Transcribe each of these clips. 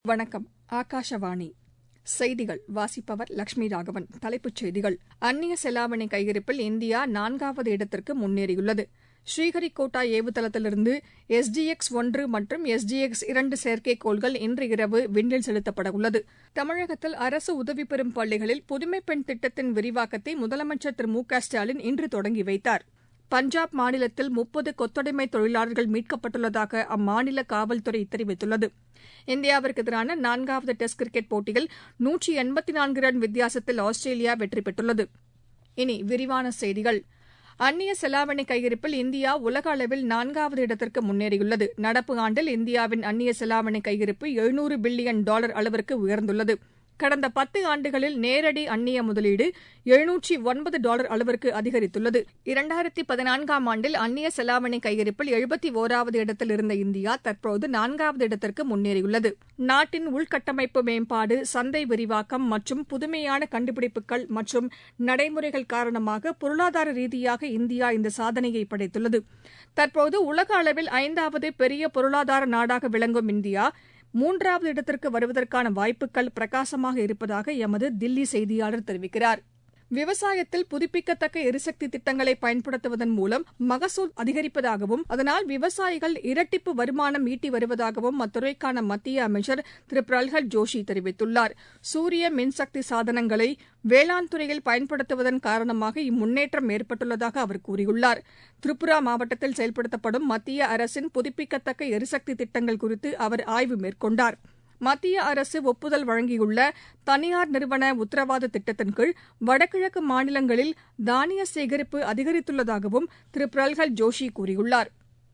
வணக்கம் ஆகாஷவாணி செய்திகள் வாசிப்பவர் லட்சுமி ராகவன் தலைப்புச் செய்திகள் அந்நிய செலாவணி கையிருப்பில் இந்தியா நான்காவது இடத்திற்கு முன்னேறியுள்ளது ஸ்ரீஹரிகோட்டா ஏவுதளத்திலிருந்து எஸ் டி எக்ஸ் ஒன்று மற்றும் எஸ் டி எக்ஸ் இரண்டு செயற்கைக்கோள்கள் இன்று இரவு விண்ணில் செலுத்தப்படவுள்ளது தமிழகத்தில் அரசு உதவி பெறும் பள்ளிகளில் புதுமைப் பெண் திட்டத்தின் விரிவாக்கத்தை முதலமைச்சர் திரு மு க ஸ்டாலின் இன்று தொடங்கி வைத்தார் பஞ்சாப் மாநிலத்தில் முப்பது கொத்தடிமை தொழிலாளர்கள் மீட்கப்பட்டுள்ளதாக அம்மாநில காவல்துறை தெரிவித்துள்ளது இந்தியாவிற்கு எதிரான நான்காவது டெஸ்ட் கிரிக்கெட் போட்டியில் நூற்றி எண்பத்து நான்கு ரன் வித்தியாசத்தில் ஆஸ்திரேலியா வெற்றி பெற்றுள்ளது இனி விரிவான செய்திகள் அந்நிய செலாவணி கையிருப்பில் இந்தியா உலக அளவில் நான்காவது இடத்திற்கு முன்னேறியுள்ளது நடப்பு ஆண்டில் இந்தியாவின் அந்நிய செலாவணி கையிருப்பு எழுநூறு பில்லியன் டாலர் அளவிற்கு உயர்ந்துள்ளது கடந்த பத்து ஆண்டுகளில் நேரடி அந்நிய முதலீடு எழுநூற்றி ஒன்பது டாலர் அளவிற்கு அதிகரித்துள்ளது இரண்டாயிரத்தி பதினான்காம் ஆண்டில் அந்நிய செலாவணி கையிருப்பில் எழுபத்தி ஒராவது இடத்தில் இருந்த இந்தியா தற்போது நான்காவது இடத்திற்கு முன்னேறியுள்ளது நாட்டின் உள்கட்டமைப்பு மேம்பாடு சந்தை விரிவாக்கம் மற்றும் புதுமையான கண்டுபிடிப்புகள் மற்றும் நடைமுறைகள் காரணமாக பொருளாதார ரீதியாக இந்தியா இந்த சாதனையை படைத்துள்ளது தற்போது உலக அளவில் ஐந்தாவது பெரிய பொருளாதார நாடாக விளங்கும் இந்தியா மூன்றாவது இடத்திற்கு வருவதற்கான வாய்ப்புகள் பிரகாசமாக இருப்பதாக எமது தில்லி செய்தியாளர் தெரிவிக்கிறார் விவசாயத்தில் புதுப்பிக்கத்தக்க எரிசக்தி திட்டங்களை பயன்படுத்துவதன் மூலம் மகசூல் அதிகரிப்பதாகவும் அதனால் விவசாயிகள் இரட்டிப்பு வருமானம் ஈட்டி வருவதாகவும் அத்துறைக்கான மத்திய அமைச்சர் திரு பிரல்ஹத் ஜோஷி தெரிவித்துள்ளார் சூரிய மின்சக்தி சாதனங்களை வேளாண் துறையில் பயன்படுத்துவதன் காரணமாக இம்முன்னேற்றம் ஏற்பட்டுள்ளதாக அவர் கூறியுள்ளார் திரிபுரா மாவட்டத்தில் செயல்படுத்தப்படும் மத்திய அரசின் புதுப்பிக்கத்தக்க எரிசக்தி திட்டங்கள் குறித்து அவர் ஆய்வு மேற்கொண்டாா் மத்திய அரசு ஒப்புதல் வழங்கியுள்ள தனியார் நிறுவன உத்தரவாத திட்டத்தின் கீழ் வடகிழக்கு மாநிலங்களில் தானிய சேகரிப்பு அதிகரித்துள்ளதாகவும் திரு பிரல்ஹத் ஜோஷி கூறியுள்ளார்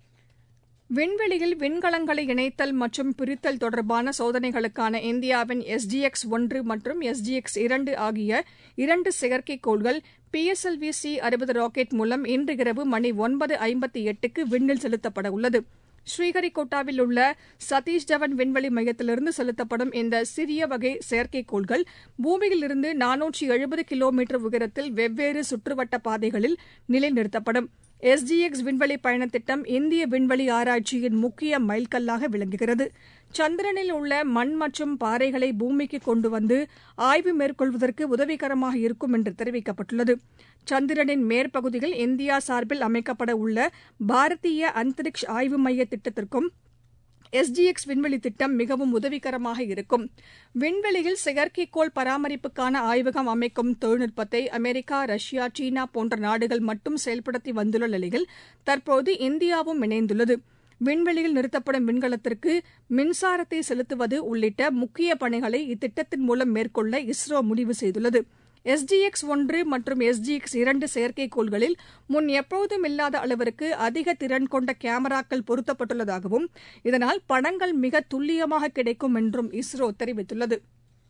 விண்வெளியில் விண்கலங்களை இணைத்தல் மற்றும் பிரித்தல் தொடர்பான சோதனைகளுக்கான இந்தியாவின் எஸ் டி எக்ஸ் ஒன்று மற்றும் எஸ் டி எக்ஸ் இரண்டு ஆகிய இரண்டு செயற்கைக்கோள்கள் P S L V C அறுபது ராக்கெட் மூலம் இன்று இரவு மணி ஒன்பது ஐம்பத்தி எட்டுக்கு விண்ணில் செலுத்தப்பட உள்ளது ஸ்ரீஹரிகோட்டாவில் உள்ள சதீஷ் தவன் விண்வெளி மையத்திலிருந்து செலுத்தப்படும் இந்த சிறிய வகை செயற்கைக்கோள்கள் பூமியிலிருந்து நானூற்றி எழுபது கிலோமீட்டர் உயரத்தில் வெவ்வேறு சுற்றுவட்ட பாதைகளில் நிலைநிறுத்தப்படும் எஸ் டி எக்ஸ் விண்வெளி பயணத் திட்டம் இந்திய விண்வெளி ஆராய்ச்சியின் முக்கிய மைல்கல்லாக விளங்குகிறது சந்திரனில் உள்ள மண் மற்றும் பாறைகளை பூமிக்கு கொண்டு வந்து ஆய்வு மேற்கொள்வதற்கு உதவிகரமாக இருக்கும் என்று தெரிவிக்கப்பட்டுள்ளது சந்திரனின் மேற்பகுதியில் இந்தியா சார்பில் அமைக்கப்பட உள்ள பாரதிய அந்தரிக்ஷ் ஆய்வு மைய திட்டத்திற்கும் எஸ் டி எக்ஸ் விண்வெளி திட்டம் மிகவும் உதவிகரமாக இருக்கும் விண்வெளியில் செயற்கைக்கோள் பராமரிப்புக்கான ஆய்வகம் அமைக்கும் தொழில்நுட்பத்தை அமெரிக்கா ரஷ்யா சீனா போன்ற நாடுகள் மட்டும் செயல்படுத்தி வந்துள்ள நிலையில் தற்போது இந்தியாவும் இணைந்துள்ளது விண்வெளியில் நிறுத்தப்படும் விண்கலத்திற்கு மின்சாரத்தை செலுத்துவது உள்ளிட்ட முக்கிய பணிகளை இத்திட்டத்தின் மூலம் மேற்கொள்ள இஸ்ரோ முடிவு செய்துள்ளது எஸ் டி எக்ஸ் ஒன்று மற்றும் எஸ் டி எக்ஸ் இரண்டு செயற்கைக்கோள்களில் முன் எப்போதும் இல்லாத அளவிற்கு அதிக திறன் கொண்ட கேமராக்கள் பொருத்தப்பட்டுள்ளதாகவும் இதனால் படங்கள் மிக துல்லியமாக கிடைக்கும் என்றும் இஸ்ரோ தெரிவித்துள்ளது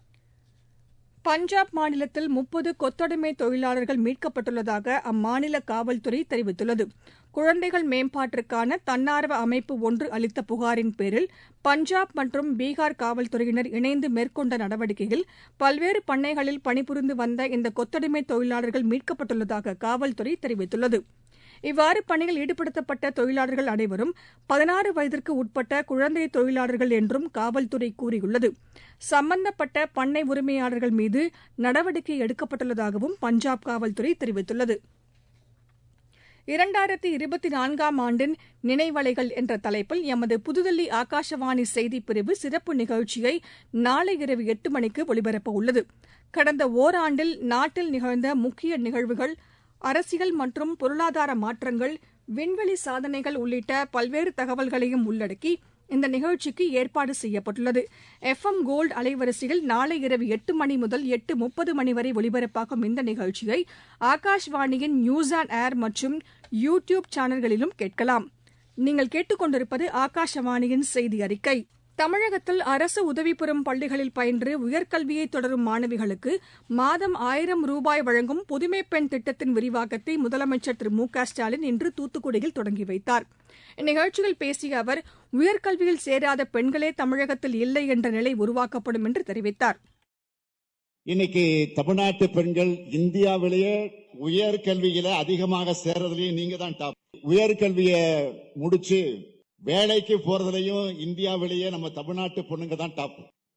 பஞ்சாப் மாநிலத்தில் முப்பது கொத்தடிமை தொழிலாளர்கள் மீட்கப்பட்டுள்ளதாக அம்மாநில காவல்துறை தெரிவித்துள்ளது குழந்தைகள் மேம்பாட்டிற்கான தன்னார்வ அமைப்பு ஒன்று அளித்த புகாரின் பேரில் பஞ்சாப் மற்றும் பீகார் காவல்துறையினர் இணைந்து மேற்கொண்ட நடவடிக்கையில் பல்வேறு பண்ணைகளில் பணிபுரிந்து வந்த இந்த கொத்தடிமை தொழிலாளர்கள் மீட்கப்பட்டுள்ளதாக காவல்துறை தெரிவித்துள்ளது இவ்வாறு பணியில் ஈடுபடுத்தப்பட்ட தொழிலாளர்கள் அனைவரும் பதினாறு வயதிற்கு உட்பட்ட குழந்தை தொழிலாளர்கள் என்றும் காவல்துறை கூறியுள்ளது சம்பந்தப்பட்ட பண்ணை உரிமையாளர்கள் மீது நடவடிக்கை எடுக்கப்பட்டுள்ளதாகவும் பஞ்சாப் காவல்துறை தெரிவித்துள்ளது இரண்டாயிரத்தி இருபத்தி நான்காம் ஆண்டின் நினைவலைகள் என்ற தலைப்பில் எமது புதுதில்லி ஆகாஷவாணி செய்திப் பிரிவு சிறப்பு நிகழ்ச்சியை நாளை இரவு எட்டு மணிக்கு ஒலிபரப்ப உள்ளது கடந்த ஓராண்டில் நாட்டில் நிகழ்ந்த முக்கிய நிகழ்வுகள் அரசியல் மற்றும் பொருளாதார மாற்றங்கள் விண்வெளி சாதனைகள் உள்ளிட்ட பல்வேறு தகவல்களையும் உள்ளடக்கி இந்த நிகழ்ச்சிக்கு ஏற்பாடு செய்யப்பட்டுள்ளது எஃப் எம் கோல்டு அலைவரிசையில் நாளை இரவு எட்டு மணி முதல் எட்டு முப்பது மணி வரை ஒலிபரப்பாகும் இந்த நிகழ்ச்சியை ஆகாஷ்வாணியின் நியூஸ் ஆன் ஏர் மற்றும் யூ டியூப் சேனல்களிலும் கேட்கலாம் நீங்கள் கேட்டுக்கொண்டிருப்பது ஆகாஷவாணியின் செய்தி அறிக்கை தமிழகத்தில் அரசு உதவி பெறும் பள்ளிகளில் பயின்று உயர்கல்வியை தொடரும் மாணவிகளுக்கு மாதம் ஆயிரம் ரூபாய் வழங்கும் புதுமைப் பெண் திட்டத்தின் விரிவாக்கத்தை முதலமைச்சர் திரு மு க ஸ்டாலின் இன்று தூத்துக்குடியில் தொடங்கி வைத்தார் இந்நிகழ்ச்சியில் பேசிய அவர் உயர்கல்வியில் சேராத பெண்களே தமிழகத்தில் இல்லை என்ற நிலை உருவாக்கப்படும் என்று தெரிவித்தார் இன்னைக்கு தமிழ்நாட்டு பெண்கள் இந்தியாவிலேயே உயர்கல்வியில அதிகமாக சேர்றதுலயும் நீங்க தான் டாப் உயர்கல்விய முடிச்சு வேலைக்கு போறதுலயும் இந்தியாவிலேயே நம்ம தமிழ்நாட்டு பொண்ணுங்க தான் டாப்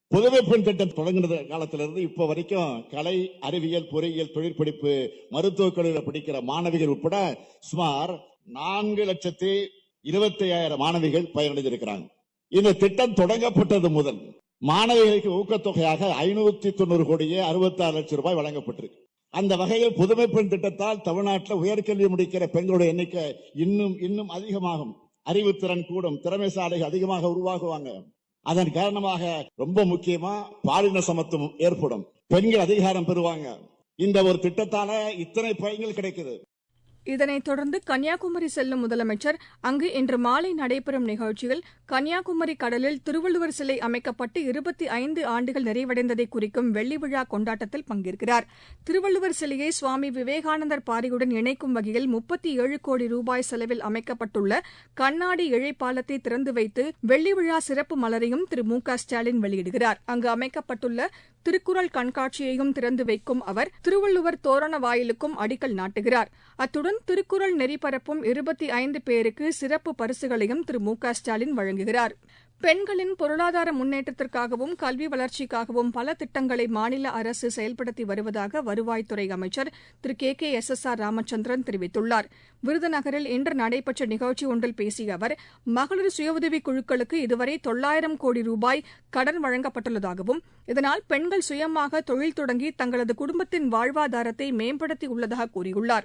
புதுமை பெண் திட்டம் தொடங்கினது காலத்திலிருந்து இப்ப வரைக்கும் கலை அறிவியல் பொறியியல் தொழிற்படிப்பு மருத்துவக் கல்லூரியில் படிக்கிற மாணவிகள் உட்பட சுமார் நான்கு லட்சத்தி இருபத்தி ஐயாயிரம் மாணவிகள் பயனடைந்திருக்கிறாங்க இந்த திட்டம் தொடங்கப்பட்டது முதல் மாணவிகளுக்கு ஊக்கத்தொகையாக ஐநூத்தி தொண்ணூறு கோடியே அறுபத்தி ஆறு லட்சம் ரூபாய் வழங்கப்பட்டிருக்கு அந்த வகையில் புதுமை பெண் திட்டத்தால் தமிழ்நாட்டில் உயர்கல்வி முடிக்கிற பெண்களுடைய எண்ணிக்கை இன்னும் இன்னும் அதிகமாகும் அறிவுத்திறன் கூடும் திறமைசாலைகள் அதிகமாக உருவாகுவாங்க அதன் காரணமாக ரொம்ப முக்கியமா பாலின சமத்துவம் ஏற்படும் பெண்கள் அதிகாரம் பெறுவாங்க இந்த ஒரு திட்டத்தால இத்தனை பயன்கள் கிடைக்குது இதனைத் தொடர்ந்து கன்னியாகுமரி செல்லும் முதலமைச்சர் அங்கு இன்று மாலை நடைபெறும் நிகழ்ச்சியில் கன்னியாகுமரி கடலில் திருவள்ளுவர் சிலை அமைக்கப்பட்டு இருபத்தி ஐந்து ஆண்டுகள் நிறைவடைந்ததை குறிக்கும் வெள்ளி விழா கொண்டாட்டத்தில் பங்கேற்கிறார் திருவள்ளுவர் சிலையை சுவாமி விவேகானந்தர் பாறையுடன் இணைக்கும் வகையில் முப்பத்தி ஏழு கோடி ரூபாய் செலவில் அமைக்கப்பட்டுள்ள கண்ணாடி இழைப்பாலத்தை திறந்து வைத்து வெள்ளி விழா சிறப்பு மலரையும் திரு மு க ஸ்டாலின் வெளியிடுகிறார் அங்கு அமைக்கப்பட்டுள்ள திருக்குறள் கண்காட்சியையும் திறந்து வைக்கும் அவர் திருவள்ளுவர் தோரண வாயிலுக்கும் அடிக்கல் நாட்டுகிறார் அத்துடன் திருக்குறள் நெறிபரப்பும் இருபத்தி ஐந்து பேருக்கு சிறப்பு பரிசுகளையும் திரு மு க ஸ்டாலின் வழங்குகிறார் பெண்களின் பொருளாதார முன்னேற்றத்திற்காகவும் கல்வி வளர்ச்சிக்காகவும் பல திட்டங்களை மாநில அரசு செயல்படுத்தி வருவதாக வருவாய்த்துறை அமைச்சர் திரு K K S S R Ramachandran தெரிவித்துள்ளார் விருதுநகரில் இன்று நடைபெற்ற நிகழ்ச்சி ஒன்றில் பேசிய அவர் மகளிர் சுயஉதவிக் குழுக்களுக்கு இதுவரை தொள்ளாயிரம் கோடி ரூபாய் கடன் வழங்கப்பட்டுள்ளதாகவும் இதனால் பெண்கள் சுயமாக தொழில் தொடங்கி தங்களது குடும்பத்தின் வாழ்வாதாரத்தை மேம்படுத்தியுள்ளதாக கூறியுள்ளார்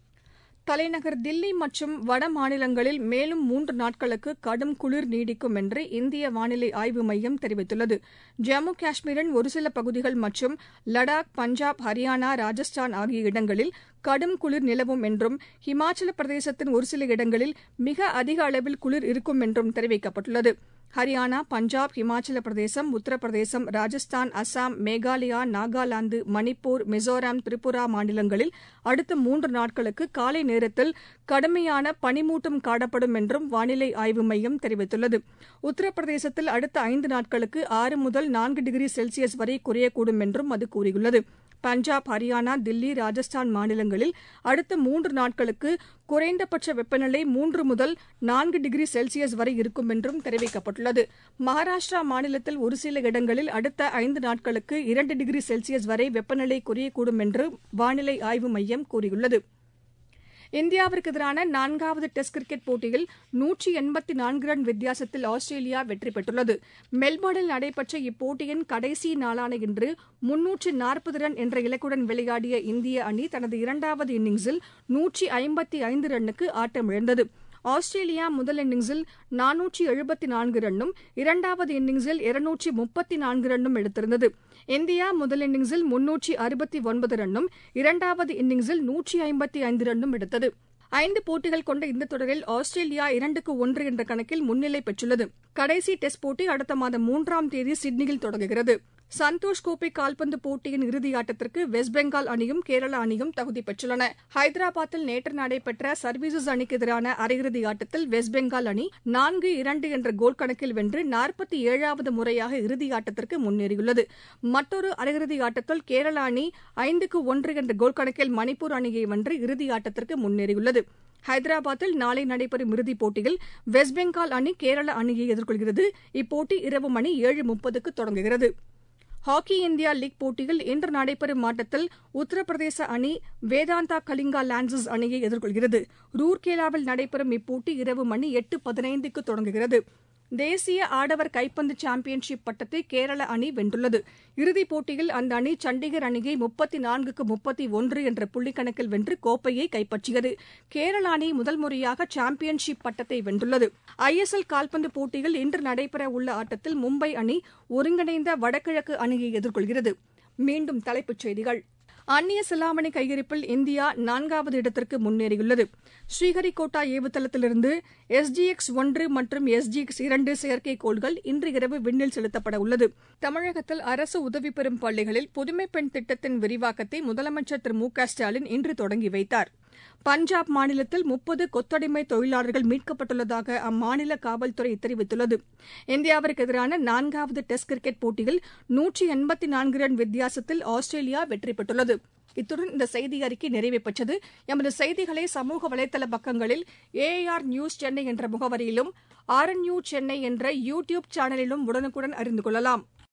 தலைநகர் தில்லி மற்றும் வட மாநிலங்களில் மேலும் மூன்று நாட்களுக்கு கடும் குளிர் நீடிக்கும் என்று இந்திய வானிலை ஆய்வு மையம் தெரிவித்துள்ளது ஜம்மு காஷ்மீரின் ஒரு சில பகுதிகள் மற்றும் லடாக் பஞ்சாப் ஹரியானா ராஜஸ்தான் ஆகிய இடங்களில் கடும் குளிர் நிலவும் என்றும் ஹிமாச்சல பிரதேசத்தின் ஒரு சில இடங்களில் மிக அதிக அளவில் குளிர் இருக்கும் என்றும் தெரிவிக்கப்பட்டுள்ளது ஹரியானா பஞ்சாப் ஹிமாச்சல பிரதேசம் உத்தரப்பிரதேசம் ராஜஸ்தான் அசாம் மேகாலயா நாகாலாந்து மணிப்பூர் மிசோராம் திரிபுரா மாநிலங்களில் அடுத்த மூன்று நாட்களுக்கு காலை நேரத்தில் கடுமையான பனிமூட்டம் காணப்படும் என்றும் வானிலை ஆய்வு மையம் தெரிவித்துள்ளது உத்தரப்பிரதேசத்தில் அடுத்த ஐந்து நாட்களுக்கு ஆறு முதல் நான்கு டிகிரி செல்சியஸ் வரை குறையக்கூடும் என்றும் அது கூறியுள்ளது பஞ்சாப் ஹரியானா தில்லி ராஜஸ்தான் மாநிலங்களில் அடுத்த மூன்று நாட்களுக்கு குறைந்தபட்ச வெப்பநிலை மூன்று முதல் நான்கு டிகிரி செல்சியஸ் வரை இருக்கும் என்றும் தெரிவிக்கப்பட்டுள்ளது மகாராஷ்டிரா மாநிலத்தில் ஒரு சில இடங்களில் அடுத்த ஐந்து நாட்களுக்கு இரண்டு டிகிரி செல்சியஸ் வரை வெப்பநிலை குறையக்கூடும் என்று வானிலை ஆய்வு மையம் கூறியுள்ளது இந்தியாவிற்கு எதிரான நான்காவது டெஸ்ட் கிரிக்கெட் போட்டியில் நூற்றி எண்பத்தி நான்கு ரன் வித்தியாசத்தில் ஆஸ்திரேலியா வெற்றி பெற்றுள்ளது மெல்போர்னில் நடைபெற்ற இப்போட்டியின் கடைசி நாளான இன்று முன்னூற்று நாற்பது ரன் என்ற இலக்குடன் விளையாடிய இந்திய அணி தனது இரண்டாவது இன்னிங்ஸில் நூற்றி ஐம்பத்தி ஐந்து ரன்னுக்கு ஆட்டமிழந்தது ஆஸ்திரேலியா முதல் இன்னிங்ஸில் நானூற்றி எழுபத்தி நான்கு ரன்னும் இரண்டாவது இன்னிங்ஸில் இருநூற்றி முப்பத்தி நான்கு ரன்னும் எடுத்திருந்தது இந்தியா முதல் இன்னிங்ஸில் முன்னூற்றி அறுபத்தி ஒன்பது ரன்னும் இரண்டாவது இன்னிங்ஸில் நூற்றி ஐம்பத்தி ஐந்து ரன்னும் எடுத்தது ஐந்து போட்டிகள் கொண்ட இந்த தொடரில் ஆஸ்திரேலியா இரண்டுக்கு ஒன்று என்ற கணக்கில் முன்னிலை பெற்றுள்ளது கடைசி டெஸ்ட் போட்டி அடுத்த மாதம் மூன்றாம் தேதி சிட்னியில் தொடங்குகிறது சந்தோஷ் கோப்பை கால்பந்து போட்டியின் இறுதியாட்டத்திற்கு வெஸ்ட் பெங்கால் அணியும் கேரள அணியும் தகுதி பெற்றுள்ளன ஹைதராபாத்தில் நேற்று நடைபெற்ற சர்வீசஸ் அணிக்கு எதிரான அரையிறுதி ஆட்டத்தில் வெஸ்ட் பெங்கால் அணி நான்கு இரண்டு என்ற கோல் கணக்கில் வென்று நாற்பத்தி ஏழாவது முறையாக இறுதியாட்டத்திற்கு முன்னேறியுள்ளது மற்றொரு அரையிறுதி ஆட்டத்தில் கேரள அணி ஐந்துக்கு ஒன்று என்ற கோல் கணக்கில் மணிப்பூர் அணியை வென்று இறுதியாட்டத்திற்கு முன்னேறியுள்ளது ஹைதராபாத்தில் நாளை நடைபெறும் இறுதிப் போட்டியில் வெஸ்ட் பெங்கால் அணி கேரள அணியை எதிர்கொள்கிறது இப்போட்டி இரவு மணி ஏழு முப்பதுக்கு தொடங்குகிறது ஹாக்கி இந்தியா லீக் போட்டியில் இன்று நடைபெறும் ஆட்டத்தில் உத்தரப்பிரதேச அணி வேதாந்தா கலிங்கா லான்சஸ் அணியை எதிர்கொள்கிறது ரூர்கேலாவில் நடைபெறும் இப்போட்டி இரவு மணி எட்டு பதினைந்துக்கு தொடங்குகிறது தேசிய ஆடவர் கைப்பந்து சாம்பியன்ஷிப் பட்டத்தை கேரள அணி வென்றுள்ளது இறுதிப் போட்டியில் அந்த அணி சண்டிகர் அணியை முப்பத்தி நான்குக்கு முப்பத்தி ஒன்று என்ற புள்ளிக்கணக்கில் வென்று கோப்பையை கைப்பற்றியது கேரள அணி முதல் முறையாக சாம்பியன்ஷிப் பட்டத்தை வென்றுள்ளது ஐஎஸ்எல் கால்பந்து போட்டியில் இன்று நடைபெற உள்ள ஆட்டத்தில் மும்பை அணி ஒருங்கிணைந்த வடகிழக்கு அணியை எதிர்கொள்கிறது மீண்டும் தலைப்புச் செய்திகள் அந்நிய செலாவணி கையிருப்பில் இந்தியா நான்காவது இடத்திற்கு முன்னேறியுள்ளது ஸ்ரீஹரிகோட்டா ஏவுதளத்திலிருந்து எஸ்ஜிஎக்ஸ் ஒன்று மற்றும் எஸ்ஜிஎக்ஸ் இரண்டு செயற்கைக்கோள்கள் இன்று இரவு விண்ணில் செலுத்தப்பட உள்ளது தமிழகத்தில் அரசு உதவி பெறும் பள்ளிகளில் புதுமை பெண் திட்டத்தின் விரிவாக்கத்தை முதலமைச்சர் திரு மு க ஸ்டாலின் இன்று தொடங்கி வைத்தார் பஞ்சாப் மாநிலத்தில் முப்பது கொத்தடிமை தொழிலாளர்கள் மீட்கப்பட்டுள்ளதாக அம்மாநில காவல்துறை தெரிவித்துள்ளது இந்தியாவிற்கு எதிரான நான்காவது டெஸ்ட் கிரிக்கெட் போட்டியில் நூற்றி எண்பத்தி நான்கு ரன் வித்தியாசத்தில் ஆஸ்திரேலியா வெற்றி பெற்றுள்ளது இத்துடன் இந்த செய்தி அறிக்கை நிறைவு பெற்றது எமது செய்திகளை சமூக வலைதள பக்கங்களில் ஏஆர் நியூஸ் சென்னை என்ற முகவரியிலும் ஆர் என் சென்னை என்ற யூ டியூப் சேனலிலும் உடனுக்குடன் அறிந்து கொள்ளலாம்